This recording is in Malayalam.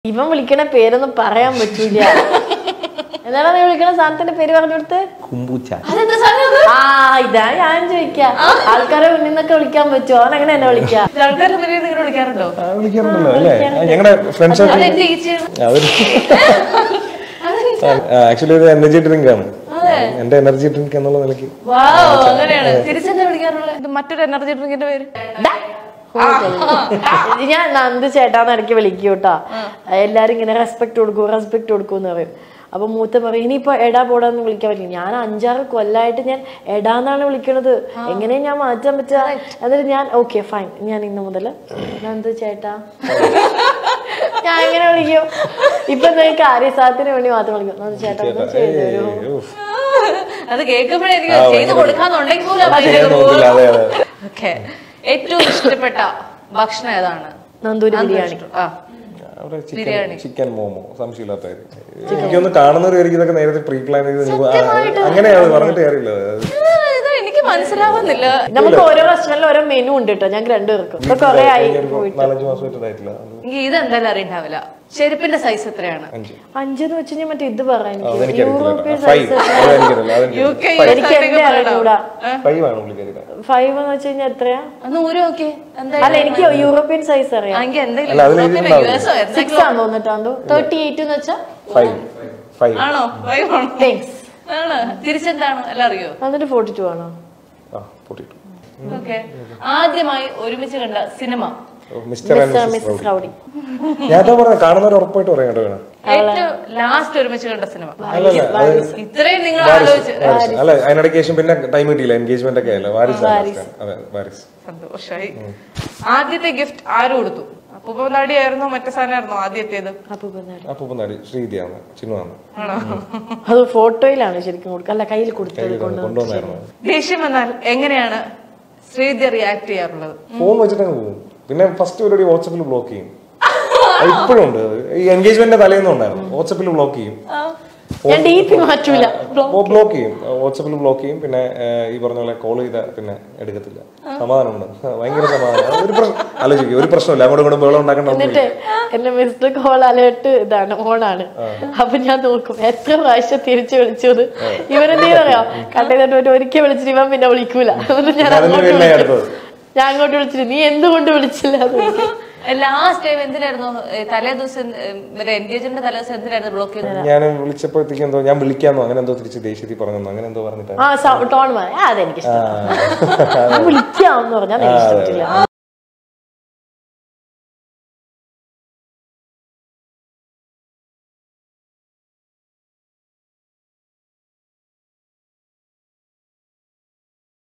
ഇവൻ വിളിക്കണ പേരൊന്നും പറയാൻ പറ്റൂല എന്താണ് നീ വിളിക്കണ സാധനത്തിന്റെ പേര് പറഞ്ഞു കൊടുത്ത് കുമ്പൂച്ച അതെന്താ സാധനം അത്? ആ ഇതാ ഞാൻ ചോദിക്കാം ആൾക്കാരെ മുന്നിൽ നിന്നൊക്കെ വിളിക്കാൻ പറ്റുമോ അവൻ അങ്ങനെ എന്നെ വിളിക്കാം ആൾക്കാരുടെ മുന്നിൽ നിങ്ങൾ വിളിക്കാറുണ്ടോ ആ, വിളിക്കാറുണ്ടല്ലോ അല്ലേ ഞങ്ങളുടെ ഫ്രണ്ട്സ് അത് എന്റെ ഈച്ചയാണ് അവര് ആക്ച്വലി ഒരു എനർജി ഡ്രിങ്ക് ആണ് എന്റെ എനർജി ഡ്രിങ്ക് എന്നുള്ള നിലയ്ക്ക് വാവ് അങ്ങനെയാണ് തിരിച്ചെന്താ വിളിക്കാറുള്ളത് ഇത് മറ്റൊരു എനർജി ഡ്രിങ്കിന്റെ പേര് ഡാ. ഇത് ഞാൻ നന്ദു ചേട്ടാന്ന് ഇടയ്ക്ക് വിളിക്കും കേട്ടോ എല്ലാരും ഇങ്ങനെ റെസ്പെക്ട് കൊടുക്കൂ റെസ്പെക്ട് കൊടുക്കൂ എന്ന് പറയും അപ്പൊ മൂത്ത പറയും ഇനിയിപ്പോ എടാ പോടാന്ന് വിളിക്കാൻ പറ്റില്ല ഞാൻ അഞ്ചാറ് കൊല്ലായിട്ട് ഞാൻ എടാന്നാണ് വിളിക്കണത് എങ്ങനെ ഞാൻ മാറ്റാൻ പറ്റുക എന്നിട്ട് ഞാൻ ഓക്കെ ഫൈൻ ഞാൻ ഇന്ന് മുതൽ നന്ദു ചേട്ടാ ഞാൻ ഇങ്ങനെ വിളിക്കും ഇപ്പൊ എന്തെങ്കിലും കാര്യസാധത്തിന് വേണ്ടി മാത്രം വിളിക്കും നന്ദു ചേട്ടാ ഒന്ന് ചെയ്തു തരൂ ഏയ്, ഉഫ്. അത് കേൾക്കുമ്പോഴേ എനിക്ക് ചെയ്ത് കൊടുക്കാന്നുണ്ടെങ്കിൽ പോലും അത് ചെയ്യാൻ നോക്കില്ല അതെ അതെ ഓക്കെ ഏറ്റവും ഇഷ്ടപ്പെട്ട ഭക്ഷണം ഏതാണ് നന്ദൂരി ബിരിയാണി ആ അവിടെ ചിക്കൻ ചിക്കൻ മോമോ സംശയമില്ലാത്ത കാര്യം എനിക്കൊന്ന് കാണുന്നവരായിരിക്കും ഇതൊക്കെ നേരത്തെ പ്രീ പ്ലാൻ ചെയ്ത് നിങ്ങൾ- ആ, അങ്ങനെയാണ് പറഞ്ഞിട്ട് കാര്യമില്ല അത് ഇത് എനിക്ക് മനസ്സിലാവുന്നില്ല നമുക്ക് ഓരോ റെസ്റ്റോറന്റിൽ ഓരോ മെനു ഉണ്ട് കേട്ടോ ഞങ്ങൾക്ക് രണ്ടുപേർക്കും ഇപ്പൊ കൊറേ ആയി കഴിഞ്ഞൊരു നാലഞ്ച് മാസമായിട്ട് ഇതായിട്ടില്ല അത് എനിക്ക് ഇത് എന്തായാലും അറിയണ്ടാവില്ല ചെരുപ്പിന്റെ സൈസ് എത്രയാണ് അഞ്ച് അഞ്ചെന്ന് വെച്ച് കഴിഞ്ഞാൽ മറ്റേ ഇത് പറയാൻ അതെനിക്കറിയില്ല യൂറോപ്യൻ ഫൈവ് സൈസ് അതെനിക്കറിയില്ല യു അതെനിക്ക് കെ എനിക്ക് എന്റെ അറിഞ്ഞൂടാ ഫൈവ് ആണ് പുള്ളിക്കാരിയുടെ ഫൈവ് എന്ന് വെച്ച് കഴിഞ്ഞാൽ എത്രയാ ഒന്ന് ഊരി നോക്കി എന്താ അല്ല എനിക്ക് യൂറോപ്യൻ സൈസ് അറിയാം എനിക്ക് എന്തെങ്കിലും അല്ല, അതിൽ യൂറോപ്പിലോ ഇതിലുണ്ടാവും. യുഎസോ സിക്സ് എന്തെങ്കിലും ആണെന്ന് തോന്നിട്ടാണ്ടോ തേർട്ടി എയ്റ്റ് എന്ന് വെച്ചാ ഫൈവ് ഫൈവ് ആണോ ഫൈവ് ആണോ താങ്ക്സ് ആണ് തിരിച്ചെന്താണ് എല്ലാം അറിയോ എന്നിട്ട് ഫോർട്ടി ടു ആണോ ആ പൊട്ടിട്ടു ഓക്കെ ആദ്യമായി ഒരുമിച്ച് കണ്ട സിനിമ mister and mister missus miss rowdy ഞാൻ അതാ പറഞ്ഞ കാണുന്നവർ ഉറപ്പായിട്ട് പറയാം കേട്ടോ വേണം ഏറ്റവും ലാസ്റ്റ് ഒരുമിച്ച് കണ്ട സിനിമ അല്ലല്ല അത് ഇത്രയും നിങ്ങൾ ആലോചിച്ച് വാരിസ്. അല്ല അതിനിടയ്ക്ക് ശേഷം പിന്നെ ടൈം കിട്ടിയില്ല എൻഗേജ്മെന്റ് ഒക്കെ ആയില്ല വാരിസ് അതെ വാരിസ് സന്തോഷായി ആദ്യത്തെ ഗിഫ്റ്റ് ആര് കൊടുത്തു അപ്പൂപ്പനാടി ആയിരുന്നോ മറ്റേ സാധനമായിരുന്നോ ആദ്യത്തേത് അപ്പൂപ്പനാട് അപ്പൊ നടി ശ്രീതിയാണ് ചിന്നുവാണ് ആണോ അത് ഫോട്ടോയിലാണ് ശരിക്കും കൊടുക്കുക അല്ല കയ്യിൽ കൊടുത്തത് കൊണ്ട് കൊണ്ടുവന്നായിരുന്നു ദേഷ്യം വന്നാൽ എങ്ങനെയാണ് ശ്രീധി റിയാക്ട് ചെയ്യാറുള്ളത് ഫോൺ വെച്ചിട്ടങ്ങ് പോകും പിന്നെ ഫസ്റ്റ് പരിപാടി വാട്സപ്പിൽ ബ്ലോക്ക് ചെയ്യും അത് ഇപ്പോഴും ഉണ്ട് അത്. ഈ എൻഗേജ്മെന്റിന്റെ തലേന്നും ഉണ്ടായിരുന്നു വാട്സപ്പിൽ ബ്ലോക്ക് ചെയ്യും ഞാൻ ഡി പി മാറ്റൂല ബ്ലോക്ക് ചെയ്യും വാട്സപ്പിൽ ബ്ലോക്ക് ചെയ്യും പിന്നെ ഏഹ്, ഈ പറഞ്ഞ പോലെ കോൾ ചെയ്ത പിന്നെ എടുക്കത്തില്ല സമാധാനമുണ്ട് ഭയങ്കര സമാധാനം ഒരു പ്രശ്നം ആലോചിക്കും ഒരു പ്രശ്നമില്ല അങ്ങോട്ടും ഇങ്ങോട്ടും ബഹളം ഉണ്ടാക്കേണ്ട എന്നിട്ട് എന്റെ മിസ്ഡ് കോൾ അലേർട്ട് ഇതാണ് ഓണാണ് അപ്പൊ ഞാൻ നോക്കും എത്ര പ്രാവശ്യം തിരിച്ചു വിളിച്ചത് ഇവരെന്തീ പറയാ കണ്ടെയ്നർ ഒരിക്കൽ വിളിച്ചിട്ട് ഇവൻ പിന്നെ വിളിക്കൂല എന്നിട്ട് ഞാൻ അതിന് അങ്ങോട്ട് പിന്നെ വിളിച്ചു. അടുത്തത് ഞാൻ അങ്ങോട്ട് വിളിച്ചിട്ട് നീ എന്തുകൊണ്ട് വിളിച്ചില്ല എന്ന് ചോദിക്കും. ലാസ്റ്റ് ടൈം എന്തിനായിരുന്നു ഏ, തലേ ദിവസം എൻഗേജ്മെന്റ് തലേ ദിവസം എന്തിനായിരുന്നു ബ്ലോക്ക് ചെയ്തത് ഞാൻ വിളിച്ചപ്പോഴത്തേക്ക് എന്തോ ഞാൻ വിളിക്കാന്നോ അങ്ങനെ എന്തോ തിരിച്ച് ദേഷ്യത്തിൽ പറഞ്ഞു അങ്ങനെ എന്തോ പറഞ്ഞിട്ട് ആ ടോൺ അതെനിക്ക് ഇഷ്ടം ഞാൻ വിളിക്കാന്ന് പറഞ്ഞാൽ എനിക്ക് ഇഷ്ടപ്പെട്ടില്ല